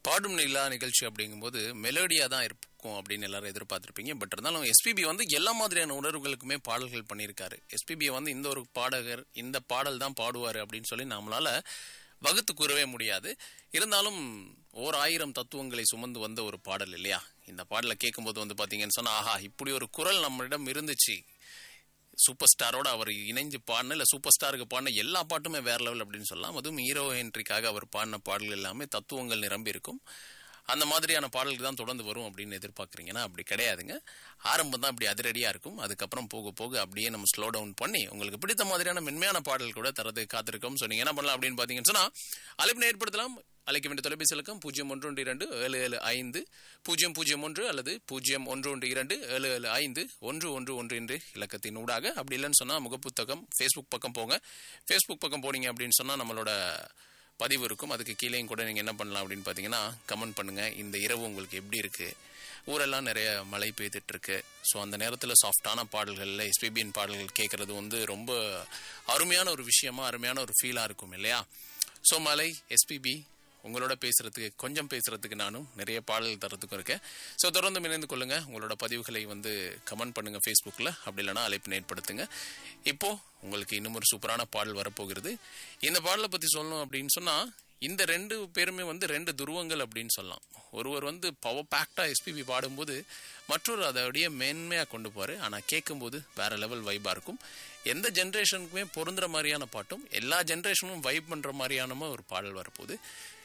பாடும் நிலா நிகழ்ச்சி அப்படிங்கும்போது மெலோடியா தான் இருக்கும் அப்படின்னு எல்லாரும் எதிர்பார்த்திருப்பீங்க பட் இருந்தாலும் எஸ்பிபி வந்து எல்லா மாதிரியான உணர்வுகளுக்குமே பாடல்கள் பண்ணியிருக்காரு எஸ்பிபியை வந்து இந்த ஒரு பாடகர் இந்த பாடல் தான் பாடுவார் அப்படின்னு சொல்லி நம்மளால வகுத்து கூறவே முடியாது இருந்தாலும் ஓர் ஆயிரம் தத்துவங்களை சுமந்து வந்த ஒரு பாடல் இல்லையா இந்த பாடலை கேட்கும்போது வந்து பாத்தீங்கன்னு சொன்னா ஆஹா இப்படி ஒரு குரல் நம்மளிடம் இருந்துச்சு சூப்பர் ஸ்டாரோட அவர் இணைஞ்சு பாடின இல்லை சூப்பர் ஸ்டாருக்கு பாடின எல்லா பாட்டுமே வேற லெவல் அப்படின்னு சொல்லலாம் அதுவும் ஹீரோ என்ட்ரிக்காக அவர் பாடின பாடல்கள் எல்லாமே தத்துவங்கள் நிரம்பி இருக்கும் அந்த மாதிரியான பாடல்கள் தான் தொடர்ந்து வரும் அப்படின்னு எதிர்பார்க்குறீங்கன்னா அப்படி கிடையாதுங்க ஆரம்பம் தான் அப்படி அதிரடியாக இருக்கும் அதுக்கப்புறம் போக போக அப்படியே நம்ம ஸ்லோ டவுன் பண்ணி உங்களுக்கு பிடித்த மாதிரியான மென்மையான பாடல் கூட தரது காத்திருக்கோம் ஸோ நீங்கள் என்ன பண்ணலாம் அப்படின்னு பார்த்தீங்கன்னு சொன்னால் அழைப்பினை ஏற்படுத்தலாம் அழைக்க வேண்டிய தொலைபேசி இலக்கம் பூஜ்ஜியம் ஒன்று ஒன்று இரண்டு ஏழு ஏழு ஐந்து பூஜ்ஜியம் பூஜ்ஜியம் ஒன்று அல்லது பூஜ்ஜியம் ஒன்று ஒன்று இரண்டு ஏழு ஏழு ஐந்து ஒன்று ஒன்று ஒன்று என்று இலக்கத்தின் ஊடாக அப்படி இல்லைன்னு சொன்னால் முகப்புத்தகம் ஃபேஸ்புக் பக்கம் போங்க ஃபேஸ்புக் பக்கம் போனீங்க அப்படின்னு சொன்னால் நம்மளோட பதிவு இருக்கும் அதுக்கு கீழேயும் கூட நீங்கள் என்ன பண்ணலாம் அப்படின்னு பார்த்தீங்கன்னா கமெண்ட் பண்ணுங்கள் இந்த இரவு உங்களுக்கு எப்படி இருக்குது ஊரெல்லாம் நிறைய மழை பெய்துட்டு இருக்கு ஸோ அந்த நேரத்தில் சாஃப்டான பாடல்களில் எஸ்பிபியின் பாடல்கள் கேட்குறது வந்து ரொம்ப அருமையான ஒரு விஷயமா அருமையான ஒரு ஃபீலாக இருக்கும் இல்லையா ஸோ மலை எஸ்பிபி உங்களோட பேசுறதுக்கு கொஞ்சம் பேசுறதுக்கு நானும் நிறைய பாடல்கள் தரத்துக்கும் இருக்கேன் ஸோ தொடர்ந்து இணைந்து கொள்ளுங்க உங்களோட பதிவுகளை வந்து கமெண்ட் பண்ணுங்க ஃபேஸ்புக்கில் அப்படி இல்லைனா அழைப்பு ஏற்படுத்துங்க இப்போ உங்களுக்கு இன்னும் ஒரு சூப்பரான பாடல் வரப்போகிறது இந்த பாடலை பற்றி சொல்லணும் அப்படின்னு சொன்னால் இந்த ரெண்டு பேருமே வந்து ரெண்டு துருவங்கள் அப்படின்னு சொல்லலாம் ஒருவர் வந்து பவர் பேக்டாக எஸ்பிபி பாடும்போது மற்றொரு அதை அப்படியே மேன்மையாக கொண்டு போவார் ஆனால் கேட்கும்போது வேற லெவல் வைப்பாக இருக்கும் எந்த ஜென்ரேஷனுக்குமே பொருந்துற மாதிரியான பாட்டும் எல்லா ஜென்ரேஷனும் வைப் பண்ணுற மாதிரியான ஒரு பாடல் வரப்போகுது